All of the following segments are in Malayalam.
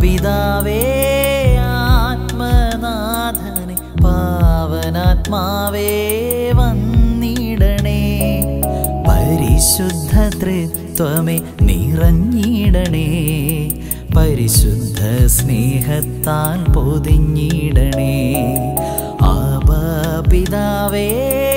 പിതാവേ ആത്മനാഥനെ പാവനാത്മാവേ വന്നിടണേ പരിശുദ്ധ തൃത്വമേ നിറഞ്ഞിടണേ പരിശുദ്ധ സ്നേഹത്താൽ പൊതിഞ്ഞിടണേ ആബ പിതാവേ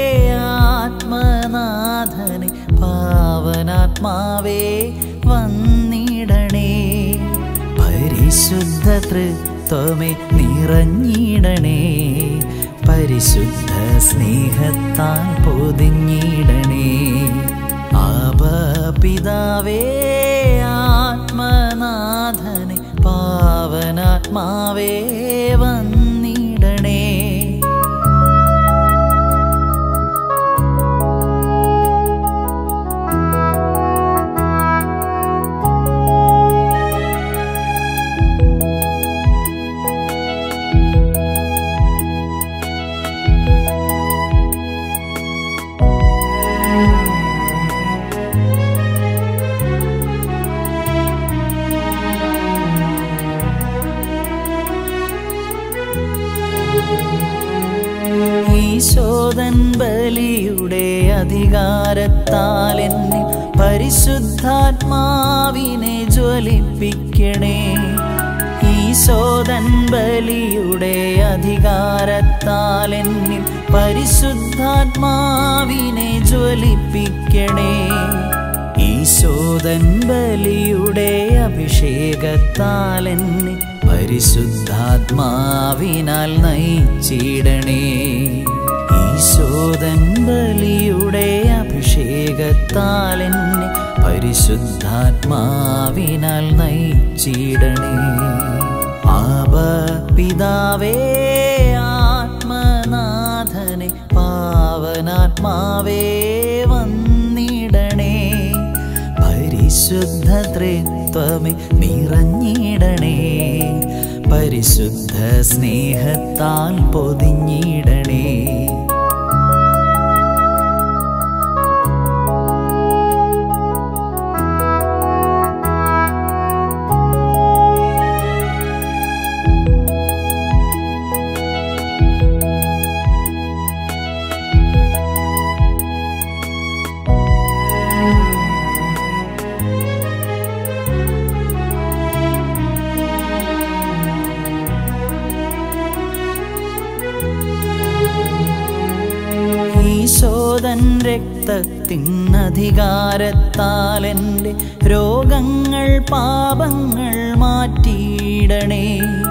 ആത്മനാഥനെ പാവനാത്മാവേ വന്നിടണേ പരിശുദ്ധ തൃത്വമേ നിറഞ്ഞിടണേ പരിശുദ്ധ സ്നേഹത്താൽ പൊതിഞ്ഞിടണേ ആബ പിതാവേ ആത്മനാഥനെ പാവനാത്മാവേ വന്നിടണേ ഈശോദൻ ബലിയുടെ അധികാരത്താൽ എന്നെ പരിശുദ്ധാത്മാവിനെ ജ്വലിപ്പിക്കണേ ഈശോദൻ ബലിയുടെ അധികാരത്താൽ എന്നിൽ പരിശുദ്ധാത്മാവിനെ ജ്വലിപ്പിക്കണേ ഈശോദൻ ബലിയുടെ അഭിഷേകത്താൽ എന്നെ പരിശുദ്ധാത്മാവിനാൽ നയിച്ചിടണേ ഈശോദൻ ബലിയുടെ അഭിഷേകത്താൽ എന്നെ പരിശുദ്ധാത്മാവിനാൽ നയിച്ചിടണേ ആബ പിതാവേ ആത്മനാഥനെ പാവനാത്മാവേ വന്നിടണേ പരിശുദ്ധ ത്രിത്വമേ നിറഞ്ഞിടണേ പരിശുദ്ധ സ്നേഹത്താൽ പൊതിഞ്ഞിടണേ ഈശോദൻ രക്തത്തിൻ അധികാരത്താൽ എൻ്റെ രോഗങ്ങൾ പാപങ്ങൾ മാറ്റിയിടണേ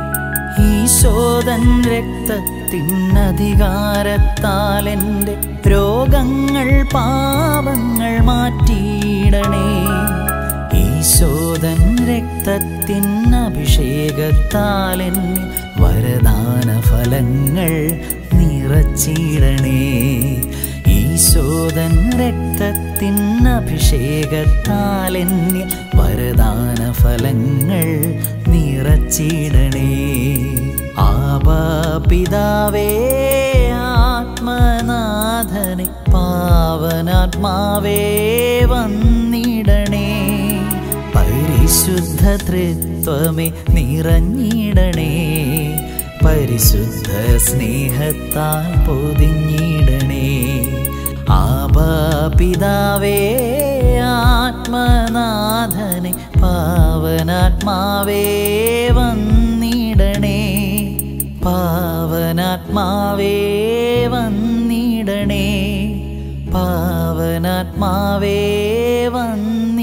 ഈശോദൻ രക്തത്തിൻ അധികാരത്താൽ എൻ്റെ രോഗങ്ങൾ പാപങ്ങൾ മാറ്റിയിടണേ ഈശോദൻ രക്തത്തിൻ അഭിഷേകത്താൽ എന്നെ വരദാന ഫലങ്ങൾ നിറച്ചിടണേ ഈശോദൻ രക്തത്തിൻ അഭിഷേകത്താൽ എന്നെ വരദാന ഫലങ്ങൾ നിറച്ചിടണേ ആബ പിതാവേ ആത്മനാഥനെ പാവനാത്മാവേ വന്നിടണേ പരിശുദ്ധ തൃത്വമേ നിറഞ്ഞിടണേ പരിശുദ്ധ സ്നേഹത്താൽ പൊതിഞ്ഞിടണേ ആബ പിതാവേ ആത്മനാഥനെ പാവനാത്മാവേ വന്നിടണേ പാവനാത്മാവേ വന്നിടണേ പാവനാത്മാവേ വന്നിടണേ